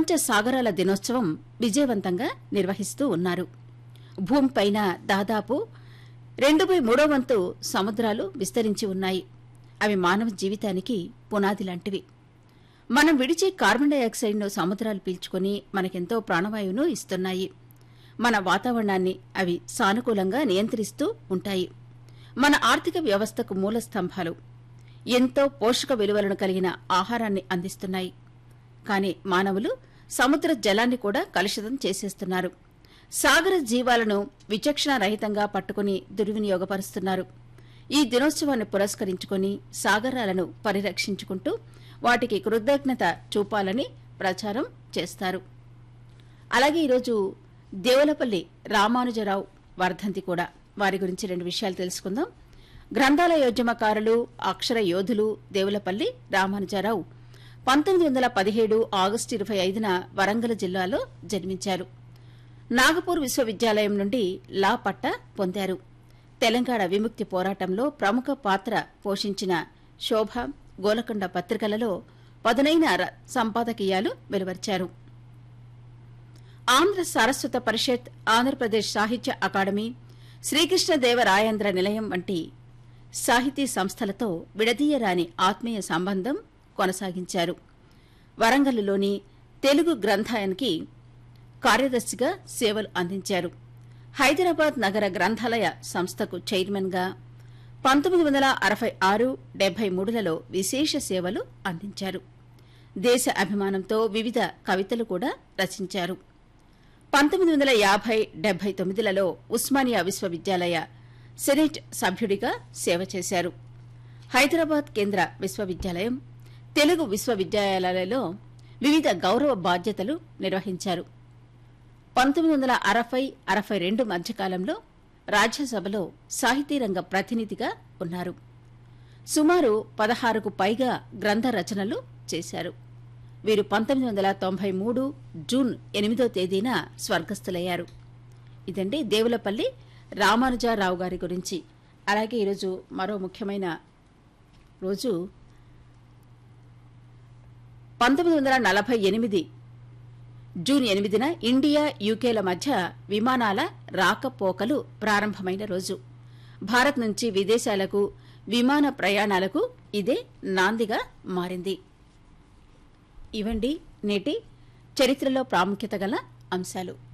ప్రపంచ సాగరాల దినోత్సవం విజయవంతంగా నిర్వహిస్తూ ఉన్నారు భూమిపైన దాదాపు రెండు బై మూడో వంతు సముద్రాలు విస్తరించి ఉన్నాయి అవి మానవ జీవితానికి పునాది లాంటివి మనం విడిచే కార్బన్ డైఆక్సైడ్ను సముద్రాలు పీల్చుకొని మనకెంతో ప్రాణవాయువును ఇస్తున్నాయి మన వాతావరణాన్ని అవి సానుకూలంగా నియంత్రిస్తూ ఉంటాయి మన ఆర్థిక వ్యవస్థకు మూల స్తంభాలు ఎంతో పోషక విలువలను కలిగిన ఆహారాన్ని అందిస్తున్నాయి కానీ మానవులు సముద్ర జలాన్ని కూడా కలుషితం చేసేస్తున్నారు సాగర జీవాలను విచక్షణ రహితంగా పట్టుకుని దుర్వినియోగపరుస్తున్నారు ఈ దినోత్సవాన్ని పురస్కరించుకొని సాగరాలను పరిరక్షించుకుంటూ వాటికి కృతజ్ఞత చూపాలని ప్రచారం చేస్తారు అలాగే ఈరోజు దేవులపల్లి రామానుజరావు వర్ధంతి కూడా వారి గురించి రెండు విషయాలు తెలుసుకుందాం గ్రంథాల యోద్యమకారులు అక్షర యోధులు దేవులపల్లి రామానుజరావు పంతొమ్మిది వందల పదిహేడు ఆగస్టు ఇరవై ఐదున వరంగల్ జిల్లాలో జన్మించారు నాగపూర్ విశ్వవిద్యాలయం నుండి లా పట్ట పొందారు తెలంగాణ విముక్తి పోరాటంలో ప్రముఖ పాత్ర పోషించిన శోభ గోలకొండ పత్రికలలో పదునైన ర- సంపాదకీయాలు వెలువరిచారు ఆంధ్ర సారస్వత పరిషత్ ఆంధ్రప్రదేశ్ సాహిత్య అకాడమీ శ్రీకృష్ణదేవరాయాంధ్ర నిలయం వంటి సాహితీ సంస్థలతో విడదీయరాని ఆత్మీయ సంబంధం కొనసాగించారు వరంగల్లులోని తెలుగు గ్రంథాయానికి కార్యదర్శిగా సేవలు అందించారు హైదరాబాద్ నగర గ్రంథాలయ సంస్థకు చైర్మన్గా పంతొమ్మిది వందల అరవై ఆరు డెబ్బై మూడులలో విశేష సేవలు అందించారు దేశ అభిమానంతో వివిధ కవితలు కూడా రచించారు పంతొమ్మిది వందల యాభై డెబ్బై తొమ్మిదిలలో ఉస్మానియా విశ్వవిద్యాలయ సెనేట్ సభ్యుడిగా సేవ చేశారు హైదరాబాద్ కేంద్ర విశ్వవిద్యాలయం తెలుగు విశ్వవిద్యాలయాలలో వివిధ గౌరవ బాధ్యతలు నిర్వహించారు పంతొమ్మిది వందల అరవై అరవై రెండు మధ్యకాలంలో రాజ్యసభలో సాహితీ రంగ ప్రతినిధిగా ఉన్నారు సుమారు పదహారుకు పైగా గ్రంథ రచనలు చేశారు వీరు పంతొమ్మిది వందల తొంభై మూడు జూన్ ఎనిమిదో తేదీన స్వర్గస్థులయ్యారు ఇదండి దేవులపల్లి రామానుజారావు గారి గురించి అలాగే ఈరోజు మరో ముఖ్యమైన రోజు పంతొమ్మిది వందల నలభై ఎనిమిది జూన్ ఎనిమిదిన ఇండియా యూకేల మధ్య విమానాల రాకపోకలు ప్రారంభమైన రోజు భారత్ నుంచి విదేశాలకు విమాన ప్రయాణాలకు ఇదే నాందిగా మారింది ఇవండి నేటి చరిత్రలో ప్రాముఖ్యత గల అంశాలు